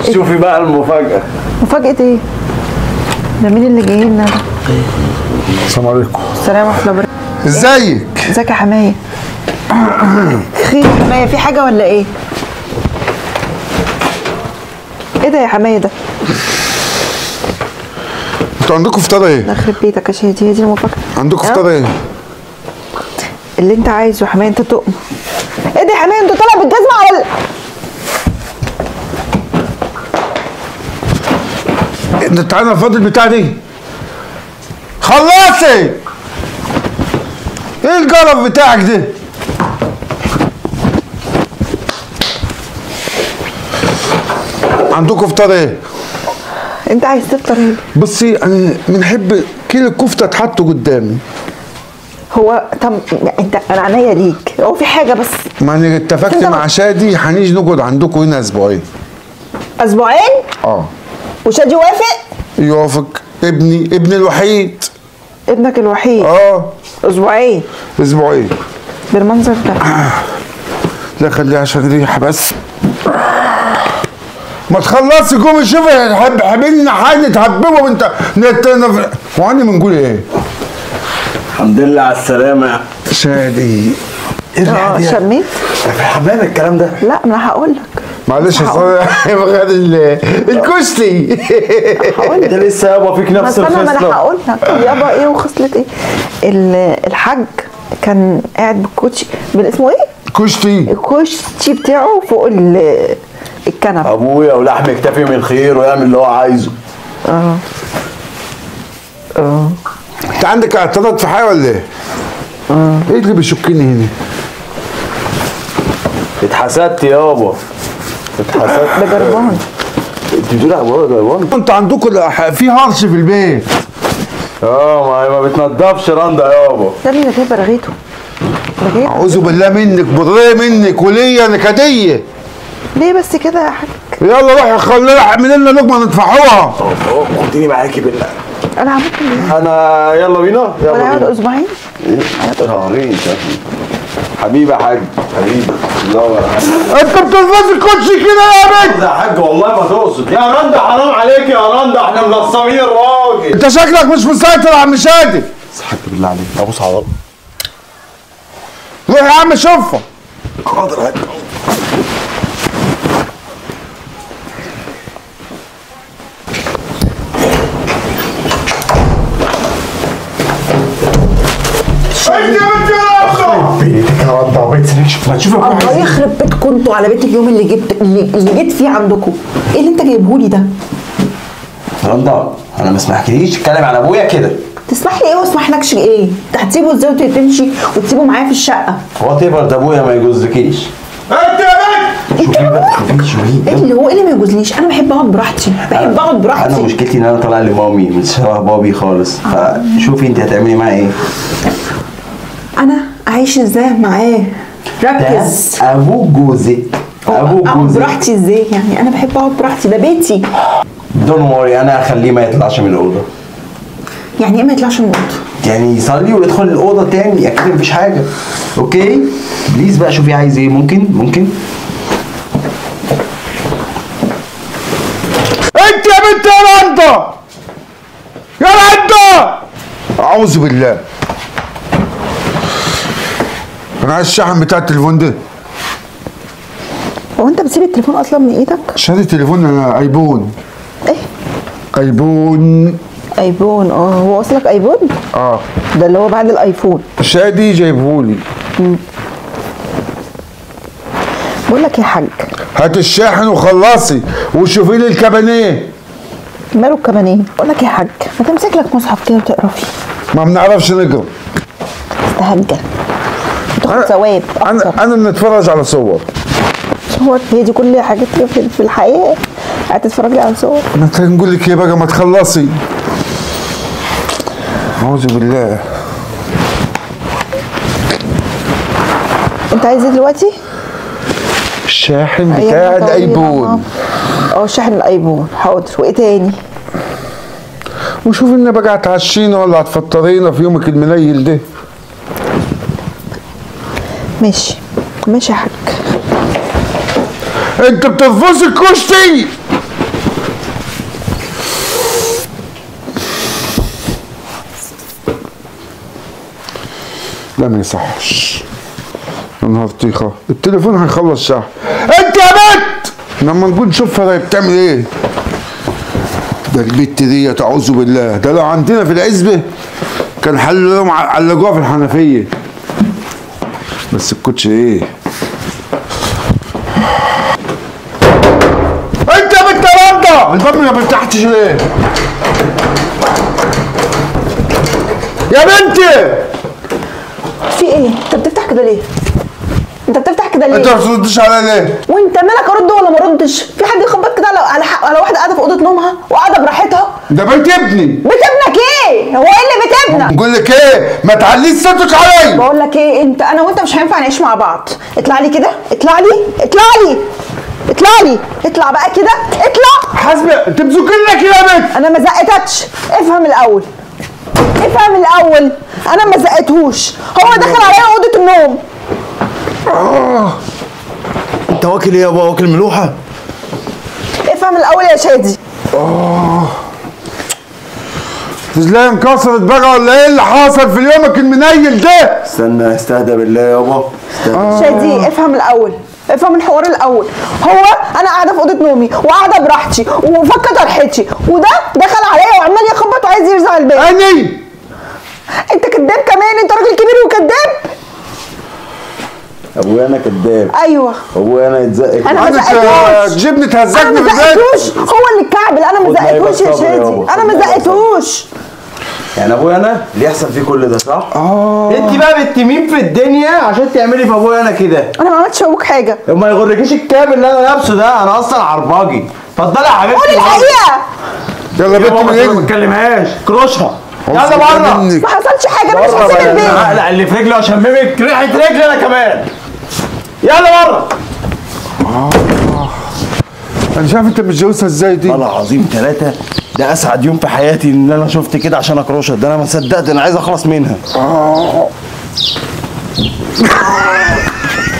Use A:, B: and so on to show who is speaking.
A: شوفي بقى المفاجأة
B: مفاجأة ايه؟ ده مين اللي جاي لنا ده؟
C: السلام عليكم
B: السلام ورحمة الله وبركاته
C: ازيك
B: ازيك يا حماية؟ خير يا حماية في حاجة ولا ايه؟ ايه ده يا حماية ده؟
C: انتوا عندكم فطار ايه
B: ده يخرب بيتك يا شهدي هي دي المفاجأة
C: عندكم
B: اه.
C: فطار ايه
B: اللي انت عايزه يا حماية انت تؤمن ايه ده يا حماية انت طالع بالجزمة على ال...
C: انت تعالى الفاضل بتاع دي خلصي ايه الجرف بتاعك ده عندكم فطار ايه
B: انت عايز تفطر ايه؟
C: بصي انا بنحب كيلو الكفته تحطه قدامي
B: هو طب انت انا عينيا ليك هو في حاجة بس
C: ما انا اتفقت
B: انت-
C: مع شادي هنيجي نقعد عندكم هنا اسبوعين
B: اسبوعين
C: اه
B: وشادي وافق
C: يوافق ابني ابني الوحيد
B: ابنك الوحيد
C: اه
B: اسبوعين
C: اسبوعين
B: بالمنظر ده
C: لا خليها عشان ريحه بس ما تخلصي قومي شوفي حب حبيبنا حد تهببه انت نت نف... وانا بنقول ايه؟
A: الحمد لله على السلامة
C: شادي ايه
B: اه
C: الريحه دي؟
B: شميت
A: في الحمام الكلام ده
B: لا ما انا هقول لك
C: معلش اصل غير ال- الكشتي
B: هقول
A: انت
B: لك
A: لسه يابا فيك
B: ما
A: نفس
B: استنى ما انا
A: الخصلة
B: هقول لك يابا ايه وخصلة ايه ال- الحاج كان قاعد بالكوتشي بال- اسمه ايه؟
C: كشتي
B: الكوتشي بتاعه فوق ال- الكنبه
A: ابويا ولحم يكتفي من الخير ويعمل اللي هو عايزه
B: اه اه
C: انت عندك اعتراض في حاجه ولا ايه؟ ايه اللي بيشكني هنا؟
A: اتحسدت يابا اتحسدت
B: ده جربان
A: انت بتقولي على ابويا جايبان
C: انت عندكم الأح- في هرش في البيت
A: اه ما هي ما بتنضفش رندا يابا
B: ده اللي جايب رغيته ده جايب
C: اعوذ بالله منك بريه منك وليا نكديه
B: ليه بس كده يا حاج
C: يلا روح خلينا اعمل لنا لقمه ندفعوها
A: اه خديني معاكي بالله
B: انا عملت ايه؟
A: انا يلا بينا
B: ولا
A: يلا
B: يقعد
A: بينا
B: اسبوعين
A: شهرين شكلي حبيبي يا حاج حبيبي الله يا حاج
C: انت بتلبس الكوتشي كده يا بنت
A: يا حاج والله ما تقصد يا رندا حرام عليك يا رندا احنا ملصمين الراجل
C: انت شكلك مش مسيطر يا عم شادي
A: حاج بالله عليك ابوس على الله
C: روح يا عم شوفها
A: حاضر يا حاج
C: انت يا بنت يا
A: بيتك يا رندا بيت سليك ما تشوف
B: الله يخرب بيتكم انتوا على بيت اليوم اللي جبت اللي, اللي جيت فيه عندكم ايه اللي انت جايبهولي ده؟
A: رندا انا ما اسمحكليش تتكلم عن ابويا كده
B: تسمح لي ايه وما اسمحلكش ايه؟ انت هتسيبه ازاي وتمشي وتسيبه معايا في الشقه؟
A: هو تبر ده ابويا ما يجوزكيش
C: انت يا بنت
A: شوفي بقى شوفي شوفي
B: ايه اللي هو ايه اللي ما يجوزليش؟ انا بحب اقعد براحتي بحب اقعد
A: انا
B: براحتي
A: مشكلتي ان انا طالع لمامي مش شبه بابي خالص فشوفي انت هتعملي معاه ايه
B: انا اعيش ازاي معاه؟
A: ده
B: ركز
A: ابو جوزك ابو
B: اقعد
A: جوزك
B: براحتي ازاي يعني انا بحب اقعد براحتي ده بيتي
A: دون وري انا هخليه ما يطلعش من الاوضه
B: يعني ايه ما يطلعش من اوضته؟
A: يعني يصلي ويدخل الاوضه تاني اكيد مفيش حاجه اوكي بليز بقى شوفي عايز ايه ممكن ممكن
C: انت يا بنت يا رندا يا رندا اعوذ بالله انا عايز الشحن بتاع التليفون ده
B: هو انت بتسيب التليفون اصلا من ايدك؟
C: شاري تليفون انا ايبون
B: ايه؟
C: ايبون
B: ايفون اه هو اصلك ايفون؟
C: اه
B: ده اللي هو بعد الايفون
C: شادي جايبهولي
B: بقول لك يا حاج
C: هات الشاحن وخلصي وشوفي لي الكابانيه
B: ماله كمان ايه؟ بقول لك يا حاج ما تمسك لك مصحف كده وتقرا فيه
C: ما بنعرفش نقرا
B: استهجى تاخد ثواب اكتر
C: انا انا بنتفرج على صور
B: صور هي دي كل حاجات في في الحياه قاعد تتفرج لي على صور
C: ما انت نقول لك ايه بقى ما تخلصي اعوذ بالله
B: انت عايز ايه دلوقتي؟
C: الشاحن
B: أيام
C: بتاع
B: طويلة.
C: الايبون
B: اه شاحن الايبون حاضر وايه تاني؟
C: وشوف لنا بقى هتعشينا ولا هتفطرينا في يومك المنيل ده
B: ماشي ماشي يا حاج
C: انت بتنفذ الكشتي لا ما يصحش يا نهار طيخة التليفون هيخلص شحن انت يا بنت لما نقول نشوفها هي بتعمل ايه ده البت دي اعوذ بالله ده لو عندنا في العزبة كان حلوا لهم ع- علقوها في الحنفية بس الكوتش ايه انت يا بنت رندا الباب ما فتحتش ليه يا بنتي
B: في ايه انت بتفتح كده ليه انت بتفتح كده
C: انت
B: ليه
C: ما بتردش عليا ليه
B: وانت مالك ارد ولا ما اردش في حد يخبط كده على على, ح- على واحده قاعده في اوضه نومها وقاعده براحتها
C: ده بيت ابني
B: بيت ابنك ايه هو ايه اللي بيت ابنك
C: بقول لك ايه ما تعليش صوتك عليا
B: بقول لك ايه انت انا وانت مش هينفع نعيش مع بعض اطلع لي كده اطلع لي اطلع لي اطلع لي اطلع بقى كده اطلع
C: حاسبه انت بتزكني كده يا بنت
B: انا ما زقتكش افهم الاول افهم الاول انا ما زقتهوش هو دخل عليا اوضه النوم
A: انت واكل ايه يابا واكل ملوحه
B: افهم الاول يا شادي
C: رجلي انكسرت بقى ولا ايه اللي حصل في يومك المنيل ده
A: استنى استهدى بالله يابا استهدى
B: شادي افهم الاول افهم الحوار الاول هو انا قاعده في اوضه نومي وقاعده براحتي وفكه طرحتي وده دخل عليا وعمال يخبط وعايز يرزع الباب
C: اني
B: انت كذاب كمان انت راجل كبير وكذاب
A: ابويا انا كداب
B: ايوه
A: ابويا انا يتزق
B: انا ما
C: عندك
B: زقتوش
C: تجيبني
B: انا
C: تهزقني
B: ما
C: في البيت
B: زقتوش هو اللي اتكعبل انا ما
A: خد نايبك
B: زقتوش يا
A: صبر
B: شادي
A: يابا،
B: انا
A: خد
B: ما
A: نايبك
B: زقتوش
A: يعني ابويا انا اللي يحصل فيه كل ده صح؟ اه انت بقى بنت مين في الدنيا عشان تعملي في ابويا انا كده؟
B: انا ما عملتش ابوك حاجه
A: وما يغركيش الكاب اللي انا لابسه ده انا اصلا عرباجي اتفضلي يا حبيبتي
B: قول الحقيقه
C: يلا
A: يا
C: بنت
A: بابا
C: من
A: ما
C: هنا
A: تكلمهاش كروشها يلا
C: عاوز
A: بره
C: منك.
B: ما حصلش حاجه انا مش
A: بره
B: هسيب
A: بقى،
B: البيت
A: انا هقلع اللي في رجلي واشممك ريحه رجلي انا كمان يلا بره
C: انا شايف انت متجوزها ازاي دي
A: والله العظيم ثلاثة ده أسعد يوم في حياتي إن أنا شفت كده عشان أكروشها ده أنا ما صدقت أنا عايز أخلص منها